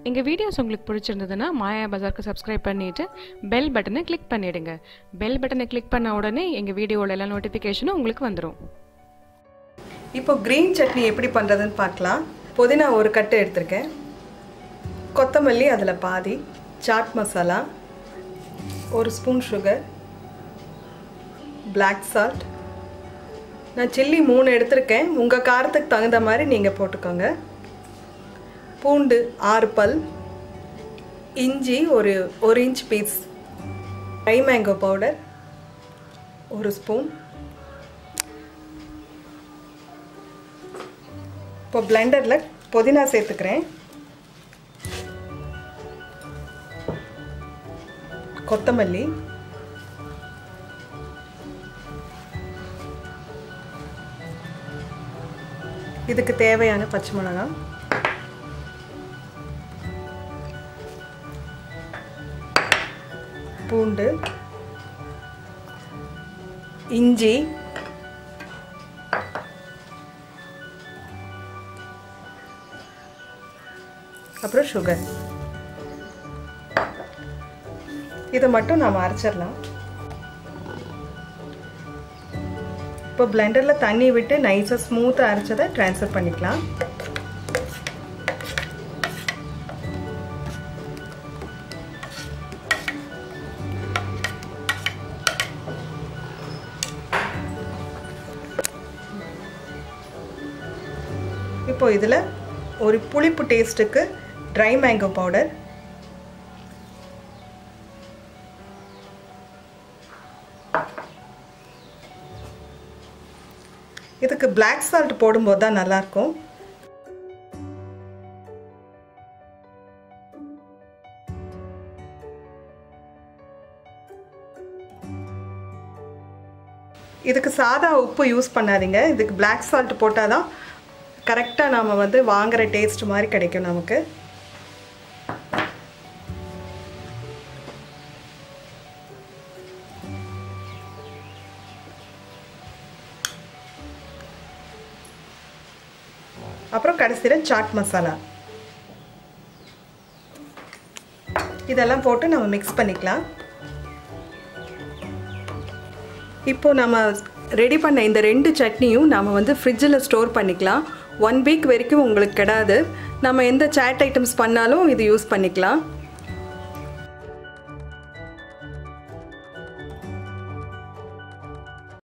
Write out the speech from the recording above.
எங்கள் வீடியோஸ் உங்களுக்கு பிடிச்சிருந்ததுன்னா மாயா பஜாருக்கு சப்ஸ்கிரைப் பண்ணிவிட்டு பெல் பட்டனை கிளிக் பண்ணிவிடுங்க பெல் பட்டனை கிளிக் பண்ண உடனே எங்கள் வீடியோவோட எல்லா நோட்டிஃபிகேஷனும் உங்களுக்கு வந்துடும் இப்போ க்ரீன் சட்னி எப்படி பண்ணுறதுன்னு பார்க்கலாம் புதினா ஒரு கட்டு எடுத்திருக்கேன் கொத்தமல்லி அதில் பாதி சாட் மசாலா ஒரு ஸ்பூன் சுகர் பிளாக் சால்ட் நான் சில்லி மூணு எடுத்திருக்கேன் உங்கள் காரத்துக்கு தகுந்த மாதிரி நீங்கள் போட்டுக்கோங்க பூண்டு ஆறு பல் இஞ்சி ஒரு ஒரு inch piece dry mango powder ஒரு ஸ்பூன் இப்போ பிளெண்டரில் புதினா சேர்த்துக்கிறேன் கொத்தமல்லி இதுக்கு தேவையான பச்சை மிளகாய் பூண்டு இஞ்சி அப்புறம் சுகர் இதை மட்டும் நாம் அரைச்சிடலாம் இப்போ பிளெண்டரில் தண்ணி விட்டு நைஸாக ஸ்மூத்தாக அரைச்சதை ட்ரான்ஸ்ஃபர் பண்ணிக்கலாம் இப்போ இதில் ஒரு புளிப்பு டேஸ்ட்டுக்கு ட்ரை மேங்கோ பவுடர் இதுக்கு பிளாக் சால்ட் போடும்போது தான் நல்லாயிருக்கும் இதுக்கு சாதா உப்பு யூஸ் பண்ணாதீங்க இதுக்கு பிளாக் சால்ட் போட்டால் தான் கரெக்டாக நாம் வந்து வாங்குகிற டேஸ்ட் மாதிரி கிடைக்கும் நமக்கு அப்புறம் கடைசியில் சாட் மசாலா இதெல்லாம் போட்டு நம்ம மிக்ஸ் பண்ணிக்கலாம் இப்போ நம்ம ரெடி பண்ண இந்த ரெண்டு சட்னியும் நாம் வந்து ஃப்ரிட்ஜில் ஸ்டோர் பண்ணிக்கலாம் ஒன் வீக் வரைக்கும் உங்களுக்கு கிடாது நம்ம எந்த சேட் ஐட்டம்ஸ் பண்ணாலும் இது யூஸ் பண்ணிக்கலாம்